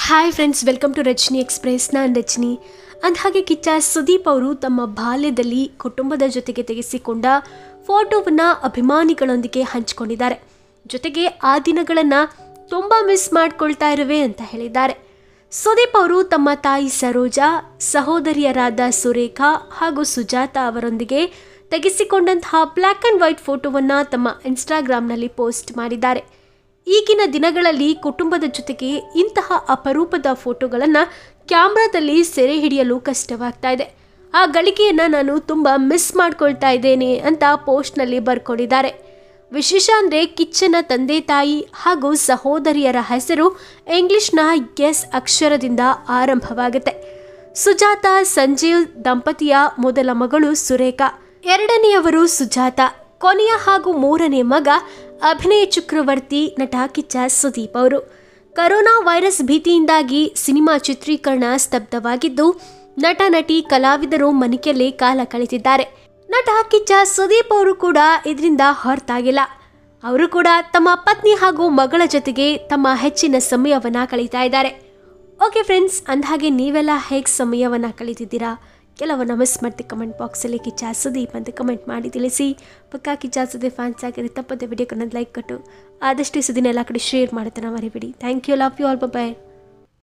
hi friends welcome to Rajani express ನಾನು ರಜನಿ ಅಂದಹಾಗೆ ಕಿಚ್ಚ ಸುದೀಪ್ ಅವರು ತಮ್ಮ ಬಾಲ್ಯದಲ್ಲಿ ಕುಟುಂಬದ ಜೊತೆಗೆ ತೆಗೆಸಿಕೊಂಡ ಫೋಟೋವನ್ನು ಅಭಿಮಾನಿಗಳೊಂದಿಗೆ ಹಂಚಿಕೊಂಡಿದ್ದಾರೆ ಜೊತೆಗೆ ಆ ದಿನಗಳನ್ನು ತುಂಬ ಮಿಸ್ ಮಾಡ್ಕೊಳ್ತಾ ಇರುವೆ ಅಂತ ಹೇಳಿದ್ದಾರೆ ಸುದೀಪ್ ಅವರು ತಮ್ಮ ತಾಯಿ ಸರೋಜಾ ಸಹೋದರಿಯರಾದ ಸುರೇಖಾ ಹಾಗೂ ಸುಜಾತ ಅವರೊಂದಿಗೆ ತೆಗೆಸಿಕೊಂಡಂತಹ ಬ್ಲ್ಯಾಕ್ ಆ್ಯಂಡ್ ವೈಟ್ ಫೋಟೋವನ್ನು ತಮ್ಮ ಇನ್ಸ್ಟಾಗ್ರಾಮ್ನಲ್ಲಿ ಪೋಸ್ಟ್ ಮಾಡಿದ್ದಾರೆ ಈಗಿನ ದಿನಗಳಲ್ಲಿ ಕುಟುಂಬದ ಜೊತೆಗೆ ಇಂತಹ ಅಪರೂಪದ ಫೋಟೋಗಳನ್ನು ಕ್ಯಾಮ್ರಾದಲ್ಲಿ ಸೆರೆ ಹಿಡಿಯಲು ಕಷ್ಟವಾಗ್ತಾ ಇದೆ ಆ ಗಳಿಗೆಯನ್ನು ನಾನು ತುಂಬ ಮಿಸ್ ಮಾಡ್ಕೊಳ್ತಾ ಇದ್ದೇನೆ ಅಂತ ಪೋಸ್ಟ್ನಲ್ಲಿ ಬರ್ಕೊಂಡಿದ್ದಾರೆ ವಿಶೇಷ ಅಂದರೆ ಕಿಚ್ಚನ ತಂದೆ ತಾಯಿ ಹಾಗೂ ಸಹೋದರಿಯರ ಹೆಸರು ಇಂಗ್ಲಿಷ್ನ ಎಸ್ ಅಕ್ಷರದಿಂದ ಆರಂಭವಾಗುತ್ತೆ ಸುಜಾತ ಸಂಜೀವ್ ದಂಪತಿಯ ಮೊದಲ ಮಗಳು ಸುರೇಖಾ ಎರಡನೆಯವರು ಸುಜಾತ ಕೊನೆಯ ಹಾಗೂ ಮೂರನೇ ಮಗ ಅಭಿನಯ ಚಕ್ರವರ್ತಿ ನಟ ಕಿಚ್ಚ ಸುದೀಪ್ ಅವರು ಕರೋನಾ ವೈರಸ್ ಭೀತಿಯಿಂದಾಗಿ ಸಿನಿಮಾ ಚಿತ್ರೀಕರಣ ಸ್ತಬ್ಧವಾಗಿದ್ದು ನಟ ನಟಿ ಕಲಾವಿದರು ಮನೆಯಲ್ಲೇ ಕಾಲ ಕಳೆದಿದ್ದಾರೆ ನಟ ಕಿಚ್ಚ ಸುದೀಪ್ ಅವರು ಕೂಡ ಇದರಿಂದ ಹೊರತಾಗಿಲ್ಲ ಅವರು ಕೂಡ ತಮ್ಮ ಪತ್ನಿ ಹಾಗೂ ಮಗಳ ಜೊತೆಗೆ ತಮ್ಮ ಹೆಚ್ಚಿನ ಸಮಯವನ್ನು ಕಳೀತಾ ಇದ್ದಾರೆ ಓಕೆ ಫ್ರೆಂಡ್ಸ್ ಅಂದಹಾಗೆ ನೀವೆಲ್ಲ ಹೇಗೆ ಸಮಯವನ್ನು ಕಳೀತಿದ್ದೀರಾ ಕೆಲವನ್ನ ಮಿಸ್ ಮಾಡ್ತಿ ಕಮೆಂಟ್ ಬಾಕ್ಸಲ್ಲಿ ಕಿಚ್ಚ ಸುದೀಪ್ ಅಂತ ಕಮೆಂಟ್ ಮಾಡಿ ತಿಳಿಸಿ ಪಕ್ಕಾ ಕಿಚ್ಚ ಸುದೀಪ್ ಫ್ಯಾನ್ಸ್ ಆಗಿರಿ ತಪ್ಪದೆ ವಿಡಿಯೋಕ್ಕೆ ಲೈಕ್ ಕೊಟ್ಟು ಆದಷ್ಟು ಈ ಸುದಿನ ಎಲ್ಲ ಕಡೆ ಶೇರ್ ಮಾಡುತ್ತೆ ನಾವು ಮರಿಬೇಡಿ thank you love you all bye